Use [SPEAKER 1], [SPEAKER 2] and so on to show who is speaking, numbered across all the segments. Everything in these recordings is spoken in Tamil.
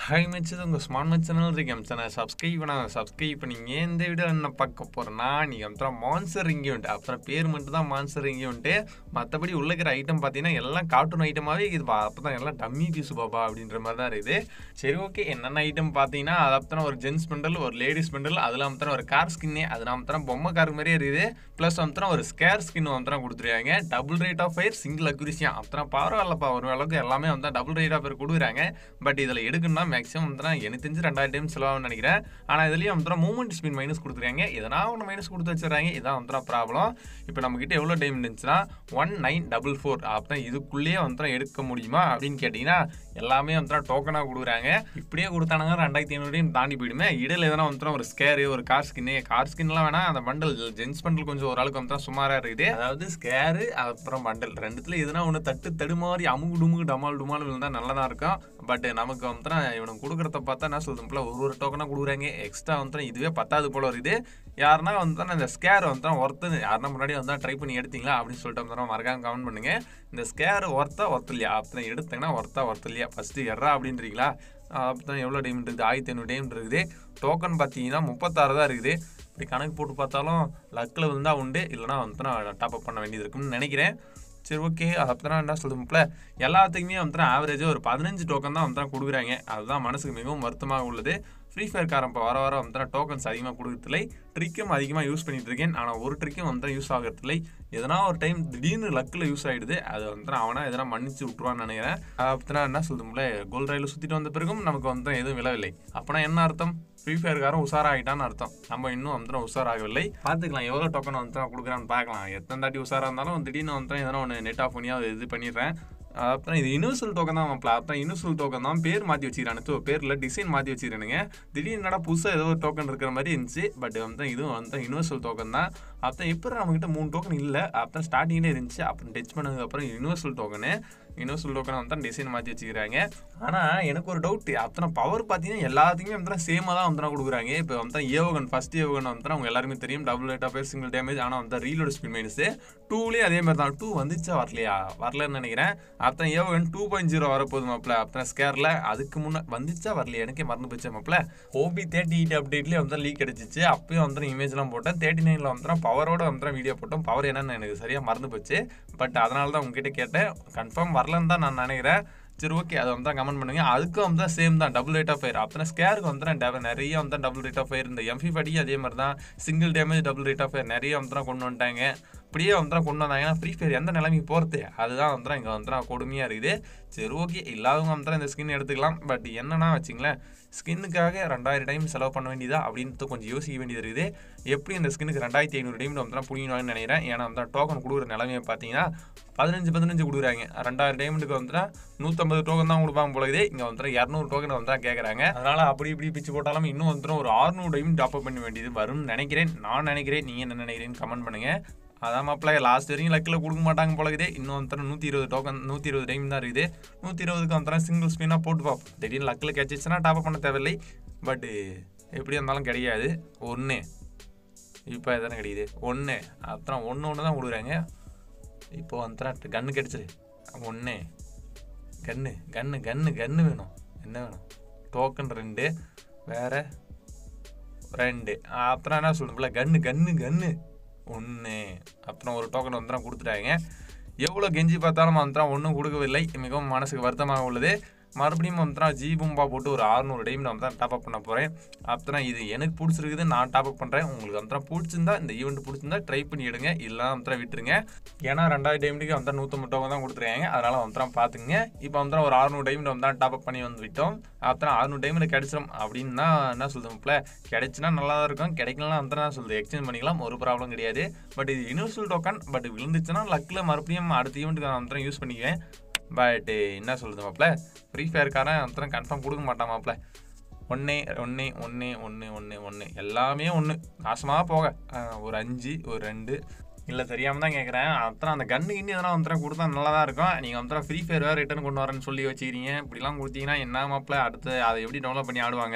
[SPEAKER 1] ஹாய் மச்சது உங்கள் ஸ்மார்ட் மச் சேனல் இருக்கு சேனல் சப்ஸ்கிரைப் பண்ண சப்ஸ்கிரைப் பண்ணீங்க இந்த வீடியோ என்ன பார்க்க போகிறேன்னா நீங்கள் அப்புறம் மான்சர் இங்கே உண்டு அப்புறம் பேர் மட்டும் தான் மான்சர் இங்கே உண்டு மற்றபடி உள்ள இருக்கிற ஐட்டம் பார்த்தீங்கன்னா எல்லாம் கார்ட்டூன் ஐட்டமாகவே இருக்குது அப்போ தான் எல்லாம் டம்மி பீஸ் பாப்பா அப்படின்ற மாதிரி தான் இருக்குது சரி ஓகே என்னென்ன ஐட்டம் பார்த்தீங்கன்னா அது அப்புறம் ஒரு ஜென்ஸ் பண்டல் ஒரு லேடிஸ் பண்டல் அதில் அப்புறம் ஒரு கார் ஸ்கின்னு அது அப்புறம் பொம்மை கார் மாதிரியே இருக்குது ப்ளஸ் அப்புறம் ஒரு ஸ்கேர் ஸ்கின் அப்புறம் கொடுத்துருக்காங்க double rate of fire single அக்யூரிசியா அப்புறம் பரவாயில்லப்பா ஒரு அளவுக்கு எல்லாமே வந்து டபுள் ரேட் ஆஃப் ஃபயர் கொடுக்குறாங்க பட் இதில் எடுக்கணும்னா மேக்ஸிமம் வந்து எனக்கு தெரிஞ்சு ரெண்டாயிரம் டைம் செலவாகும்னு நினைக்கிறேன் ஆனால் இதுலேயும் வந்து மூமெண்ட் ஸ்பின் மைனஸ் கொடுத்துருக்காங்க எதனா ஒன்று மைனஸ் கொடுத்து வச்சிடறாங்க இதான் வந்து ப்ராப்ளம் இப்போ நம்மக்கிட்ட எவ்வளோ டைம் இருந்துச்சுன்னா ஒன் நைன் டபுள் ஃபோர் அப்புறம் இதுக்குள்ளேயே வந்து எடுக்க முடியுமா அப்படின்னு கேட்டிங்கன்னா எல்லாமே வந்து டோக்கனாக கொடுக்குறாங்க இப்படியே கொடுத்தானுங்க ரெண்டாயிரத்தி ஐநூறையும் தாண்டி போயிடுமே இடையில எதனா வந்து ஒரு ஸ்கேரு ஒரு கார் ஸ்கின்னு கார் ஸ்கின்லாம் வேணா அந்த பண்டல் ஜென்ஸ் பண்டல் கொஞ்சம் ஓரளவுக்கு வந்து சுமாராக இருக்குது அதாவது ஸ்கேரு அப்புறம் பண்டல் ரெண்டுத்துல எதுனா ஒன்று தட்டு தடுமாறி அமுகு டுமுகு டமால் டுமால் விழுந்தா நல்லா தான் இருக்கும் பட் நமக்கு வந்து இவனுக்கு கொடுக்குறத பார்த்தா என்ன சொல்லுதுல ஒரு ஒரு டோக்கனாக கொடுக்குறாங்க எக்ஸ்ட்ரா வந்து இதுவே பத்தாது போல இருக்குது யாருன்னா வந்து இந்த ஸ்கேர் வந்து ஒர்த்து யாருன்னா முன்னாடி வந்து ட்ரை பண்ணி எடுத்தீங்களா அப்படின்னு சொல்லிட்டு வந்து மறக்காம கமெண்ட் பண்ணுங்க இந்த ஸ்கேர் ஒர்த்தா ஒர்த்து இல்லையா அப்புறம் எடுத்தீங்கன்னா ஒர்த்தா ஒர்த்து இல்லையா ஃபஸ்ட்டு எறா அப்படின்றீங்களா அப்புறம் எவ்வளோ டைம் இருக்குது ஆயிரத்தி ஐநூறு டைம் இருக்குது டோக்கன் பார்த்தீங்கன்னா முப்பத்தாறு தான் இருக்குது இப்படி கணக்கு போட்டு பார்த்தாலும் லக்கில் இருந்தால் உண்டு இல்லைனா வந்து நான் டாப் அப் பண்ண வேண்டியது இருக்குன்னு நினைக்கிறேன் சரி ஓகே அப்புறம் என்ன சொல்லுதுல எல்லாத்துக்குமே வந்து ஆவரேஜாக ஒரு பதினஞ்சு டோக்கன் தான் வந்து கொடுக்குறாங்க அதுதான் மனசுக்கு மிகவும் வருத்தமாக உள்ளது ஃப்ரீ ஃபயர் காரன் இப்போ வர வர வந்து டோக்கன்ஸ் அதிகமாக கொடுக்கறதில்லை ட்ரிக்கும் அதிகமாக யூஸ் பண்ணிட்டு இருக்கேன் ஆனால் ஒரு ட்ரிக்கும் வந்து யூஸ் ஆகிறதில்லை எதனா ஒரு டைம் திடீர்னு லக்கில் யூஸ் ஆகிடுது அது வந்து அவனா எதனா மன்னிச்சு விட்ருவான்னு நினைக்கிறேன் அப்புறம் என்ன சொல்லுதும்ல கோல் ரயிலில் சுற்றிட்டு வந்த பிறகும் நமக்கு வந்து எதுவும் விழவில்லை அப்போனா என்ன அர்த்தம் ஃப்ரீ ஃபயர்காரன் உஷாராகிட்டான்னு அர்த்தம் நம்ம இன்னும் வந்து உஷாராகவில்லை பார்த்துக்கலாம் எவ்வளோ டோக்கன் வந்து நான் கொடுக்குறான்னு பார்க்கலாம் எத்தனை தாட்டி உஷாராக இருந்தாலும் திடீர்னு வந்து எதனா ஒன்று நெட் ஆஃப் பண்ணி அதை இது பண்ணிடுறேன் அப்புறம் இது யூனிவர்சல் டோக்கன் தான் மாப்பிள அப்புறம் யூனிவர்சல் டோக்கன் தான் பேர் மாற்றி வச்சுக்கிறானு ஸோ பேரில் டிசைன் மாற்றி வச்சுக்கிறானுங்க திடீர்னு என்னடா புதுசாக ஏதோ ஒரு டோக்கன் இருக்கிற மாதிரி இருந்துச்சு பட் வந்து இதுவும் வந்து யூனிவர்சல் டோக்கன் தான் அப்புறம் எப்படி நம்மகிட்ட மூணு டோக்கன் இல்லை அப்புறம் ஸ்டார்டிங்லேயே இருந்துச்சு அப்புறம் டச் பண்ணதுக்கப்புறம் யூனிவர்சல் டோக்கனு யூனிவர்சல் டோக்கனை வந்து டிசைன் மாற்றி வச்சுக்கிறாங்க ஆனால் எனக்கு ஒரு டவுட் அத்தனை பவர் பார்த்தீங்கன்னா எல்லாத்துக்குமே வந்து சேமாக தான் வந்து கொடுக்குறாங்க இப்போ வந்து ஏவகன் ஃபஸ்ட் ஏவகன் வந்து அவங்க எல்லாருமே தெரியும் double rate of single damage ஆனால் வந்து ரீலோட் ஸ்பின் மைனஸு டூலேயே அதே மாதிரி தான் டூ வந்துச்சா வரலையா வரலன்னு நினைக்கிறேன் அப்புறம் ஏவகன் டூ பாயிண்ட் ஜீரோ வரப்போகுது மாப்பிள அப்புறம் ஸ்கேரில் அதுக்கு முன்னே வந்துச்சா வரலையா எனக்கே மறந்து போச்சு மாப்பிள ஓபி தேர்ட்டி எயிட் அப்டேட்லேயே வந்து லீக் அடிச்சிச்சு அப்பயும் வந்து இமேஜ்லாம் போட்டேன் தேர்ட்டி நைனில் வந்து பவரோட வந்து வீடியோ போட்டோம் பவர் என்னன்னு எனக்கு சரியாக மறந்து போச்சு பட் அதனால தான் உங்ககிட்ட கேட்டேன் கன்ஃபார்ம் வரலன்னு தான் நான் நினைக்கிறேன் சரி ஓகே அதை வந்து கமெண்ட் பண்ணுங்க அதுக்கும் வந்து சேம் தான் டபுள் ரேட் ஆஃப் ஃபயர் அப்புறம் ஸ்கேருக்கு வந்து நிறைய வந்து டபுள் ரேட் ஆஃப் ஃபயர் இந்த எம்ஃபி படியும் அதே மாதிரி தான் single damage double rate of fire நிறைய வந்து கொண்டு வந்துட்டாங்க இப்படியே வந்து கொண்டு வந்தாங்கன்னா ஃப்ரீ ஃபயர் எந்த நிலைமைக்கு போகிறது அதுதான் வந்து இங்கே வந்து கொடுமையாக இருக்குது சரி ஓகே இல்லாதவங்க வந்து இந்த ஸ்கின் எடுத்துக்கலாம் பட் என்னன்னா வச்சிங்களேன் ஸ்கின்னுக்காக ரெண்டாயிரம் டைம் செலவு பண்ண வேண்டியதா அப்படின்ட்டு கொஞ்சம் யோசிக்க வேண்டியது இருக்குது எப்படி இந்த ஸ்கின்னுக்கு ரெண்டாயிரத்தி ஐநூறு டைம் வந்து புரியணும்னு நினைக்கிறேன் ஏன்னா வந்து டோக்கன் கொடுக்குற நிலைமையை பார்த்தீங்கன்னா பதினஞ்சு பதினஞ்சு கொடுக்குறாங்க ரெண்டாயிரம் டைமண்டுக்கு வந்துட்டு நூற்றம்பது டோக்கன் தான் கொடுப்பாங்க போல இதே இங்கே வந்து இரநூறு டோக்கன் வந்து கேட்குறாங்க அதனால் அப்படி இப்படி பிச்சு போட்டாலும் இன்னும் வந்துடும் ஒரு ஆறுநூறு டைம் டாப் பண்ண வேண்டியது வரும்னு நினைக்கிறேன் நான் நினைக்கிறேன் நீங்கள் என்ன நினைக்கிறேன்னு கமெண்ட் பண்ணுங்கள் அதான் மாப்பிள்ள லாஸ்ட் வரைக்கும் லக்கில் கொடுக்க மாட்டாங்க போலகுதே இன்னும் வந்து நூற்றி இருபது டோக்கன் நூற்றி இருபது டைம் தான் இருக்குது நூற்றி இருபதுக்கு வந்து சிங்கிள் ஸ்பின்னாக போட்டு பார்ப்போம் திடீர்னு லக்கில் கிடச்சிச்சுன்னா டாப் பண்ண தேவையில்லை பட்டு எப்படி இருந்தாலும் கிடையாது ஒன்று இப்போ எதனா கிடைக்குது ஒன்று அப்புறம் ஒன்று ஒன்று தான் கொடுக்குறாங்க இப்போ வந்து கன்று கிடச்சிரு ஒன்று கன்று கன்று கன்று கன்று வேணும் என்ன வேணும் டோக்கன் ரெண்டு வேறு ரெண்டு அப்புறம் என்ன சொல்லணும்ல கன்று கன்று கன்று ஒன்று அப்புறம் ஒரு டோக்கன் வந்து கொடுத்துட்டாங்க எவ்வளோ கெஞ்சி பார்த்தாலும் வந்துடும் ஒன்றும் கொடுக்கவில்லை மிகவும் மனசுக்கு வருத்தமாக உள்ளது மறுபடியும் வந்து ஜி பூம்பா போட்டு ஒரு அறுநூறு டைம் நான் வந்து டாப் அப் பண்ண போகிறேன் அப்புறம் இது எனக்கு பிடிச்சிருக்குது நான் டாப் அப் பண்ணுறேன் உங்களுக்கு வந்து பிடிச்சிருந்தா இந்த ஈவெண்ட் பிடிச்சிருந்தா ட்ரை பண்ணிவிடுங்க இல்லைனா வந்து விட்டுருங்க ஏன்னா ரெண்டாயிரம் டைமுக்கு வந்து நூற்றம்பது டோக்கன் தான் கொடுத்துருக்காங்க அதனால் வந்து பார்த்துங்க இப்போ வந்து ஒரு அறுநூறு டைமில் வந்து டாப் அப் பண்ணி வந்து விட்டோம் அப்புறம் அறுநூறு டைமில் கிடைச்சிடும் அப்படின்னா என்ன சொல்லுவோம்ல கிடைச்சுன்னா நல்லா தான் இருக்கும் கிடைக்கலாம் வந்து நான் சொல்லுது எக்ஸ்சேஞ்ச் பண்ணிக்கலாம் ஒரு ப்ராப்ளம் கிடையாது பட் இது யூனிவர்சல் டோக்கன் பட் விழுந்துச்சுன்னா லக்கில் மறுபடியும் அடுத்த ஈவெண்ட்டுக்கு நான் வந்து யூஸ் பண்ணிக்குவேன் பட் என்ன சொல்லுது மாப்பிள்ள ஃப்ரீ ஃபயர்காரன் அத்தனை கன்ஃபார்ம் கொடுக்க மாட்டான் மாப்பிள்ள ஒன்றே ஒன்று ஒன்று ஒன்று ஒன்று ஒன்று எல்லாமே ஒன்று நாசமாக போக ஒரு அஞ்சு ஒரு ரெண்டு இல்லை தெரியாமல் தான் கேட்குறேன் அப்புறம் அந்த கன்று கிண்ணி எதனா வந்து கொடுத்தா நல்லா தான் இருக்கும் நீங்கள் வந்து ஃப்ரீ ஃபயர் வேறு ரிட்டர்ன் கொண்டு வரேன்னு சொல்லி வச்சுக்கிறீங்க இப்படிலாம் கொடுத்தீங்கன்னா என்ன மாப்பிள்ள அடுத்து அதை எப்படி டவுன்லோட் பண்ணி ஆடுவாங்க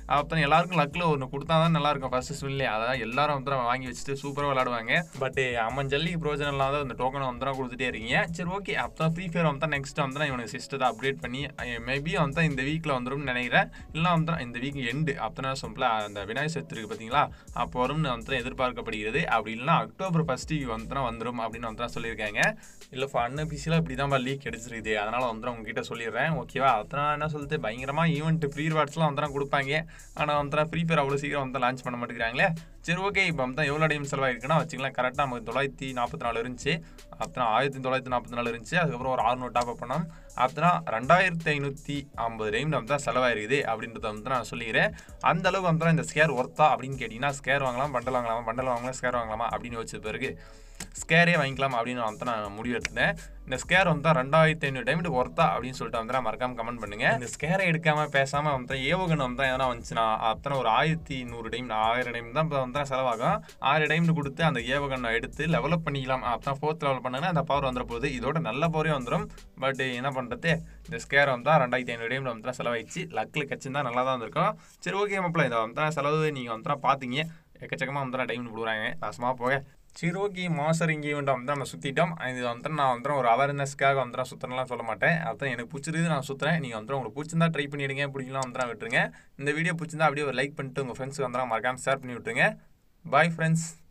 [SPEAKER 1] அப்புறம் எல்லாருக்கும் லக்கில் ஒன்று கொடுத்தா தான் நல்லா இருக்கும் ஃபர்ஸ்ட் ஸ்வின்லே அதான் எல்லாரும் வந்து வாங்கி வச்சுட்டு சூப்பராக விளாடுவாங்க பட் அம்மன் ஜல்லிக்கு பிரோஜனம் இல்லாத அந்த டோக்கனை வந்து கொடுத்துட்டே இருக்கீங்க சரி ஓகே அப்போ ஃப்ரீ ஃபயர் வந்து நெக்ஸ்ட் வந்து இவனுக்கு சிஸ்டத்தை அப்டேட் பண்ணி மேபி வந்து இந்த வீக்கில் வந்துரும்னு நினைக்கிறேன் இல்லை வந்து இந்த வீக் எண்டு அப்போ சிம்பிளா அந்த விநாயகர் சதுர்த்தி இருக்கு பார்த்தீங்களா அப்போ வரும்னு வந்து எதிர்பார்க்கப்படுகிறது அப்படி இல்லைன்னா அக்டோபர் ஃபர்ஸ்ட் வந்து வந்துடும் அப்படின்னு வந்து சொல்லியிருக்காங்க இல்லை அன்அபிஷியலாக இப்படி தான் லீக் கிடைச்சிருக்குது அதனால வந்து உங்ககிட்ட சொல்லிடுறேன் ஓகேவா அதான் என்ன சொல்லிட்டு பயங்கரமாக ஈவெண்ட் ஃப்ரீ ரிவார்ட்ஸ்லாம் வந்து கொடுப்பாங்க ஆனால் வந்து ஃப்ரீ ஃபயர் அவ்வளோ சீக்கிரம் வந்து லான்ச் பண்ண மாட்டேங்கிறாங்களே சரி ஓகே இப்போ வந்து எவ்வளோ டைம் செலவாயிருக்குன்னா வச்சுக்கலாம் கரெக்டாக நமக்கு தொள்ளாயிரத்தி நாற்பத்தி நாலு இருந்துச்சு அப்புறம் ஆயிரத்தி தொள்ளாயிரத்தி நாற்பத்தி நாலு இருந்துச்சு அதுக்கப்புறம் ஒரு அறுநூறு டாப் அப் பண்ணோம் அப்புறம் ரெண்டாயிரத்தி ஐநூற்றி ஐம்பது டைம் நம்ம தான் செலவாயிருக்குது அப்படின்றத வந்து நான் சொல்லிக்கிறேன் அந்த அளவுக்கு வந்து இந்த ஸ்கேர் ஒர்த்தா அப்படின்னு கேட்டிங்கன்னா ஸ்கேர் வாங்கலாம் பண்டல் வாங்கலாமா பண்டல் வாங்கலாம் ஸ்கேர் வாங்கலாமா அப்படின்னு வச்ச பிறகு ஸ்கேரே வாங்கிக்கலாம் அப்படின்னு வந்து நான் முடிவு எடுத்தேன் இந்த ஸ்கேர் வந்து ரெண்டாயிரத்தி ஐநூறு டைம் ஒர்த்தா அப்படின்னு சொல்லிட்டு வந்து நான் மறக்காம கமெண்ட் பண்ணுங்க இந்த ஸ்கேரை எடுக்காம பேசாம வந்து ஏவுகணம் வந்து எதனா வந்துச்சுன்னா அத்தனை ஒரு ஆயிரத்தி நூறு டைம் ஆயிரம் டைம் தான் இப்போ வந்து செலவாகும் ஆயிரம் டைம் கொடுத்து அந்த ஏவுகணை எடுத்து லெவலப் பண்ணிக்கலாம் அப்புறம் ஃபோர்த் லெவல் பண்ணாங்கன்னா அந்த பவர் வந்துட போகுது இதோட நல்ல பவரே வந்துடும் பட் என்ன பண்ணுறது இந்த ஸ்கேர் வந்து ரெண்டாயிரத்தி ஐநூறு டைம் வந்து செலவாயிடுச்சு லக்கில் கச்சிருந்தா நல்லா தான் இருந்திருக்கும் சரி ஓகே மாப்பிள்ள இதை வந்து செலவு நீங்கள் வந்து பார்த்தீங்க எக்கச்சக்கமாக வந்து டைம் கொடுக்குறாங்க நாசமாக போக சரி ஓகே மாசர் இங்கே வந்து வந்து நம்ம சுற்றிட்டோம் இது வந்து நான் வந்து ஒரு அவேர்னஸ்க்காக வந்து நான் சுற்றலாம் சொல்ல மாட்டேன் அதான் எனக்கு பிடிச்சிருக்கு நான் சுற்றுறேன் நீங்கள் வந்து உங்களுக்கு பிடிச்சிருந்தா ட்ரை பண்ணிவிடுங்க பிடிக்கலாம் வந்து விட்டுருங்க இந்த வீடியோ பிடிச்சிருந்தா அப்படியே ஒரு லைக் பண்ணிட்டு உங்கள் ஃப்ரெண்ட்ஸுக்கு வந்து மறக்காமல் ஷேர் பண்ணி விட்டுருங்க பாய் ஃப்ரெண்ட்ஸ்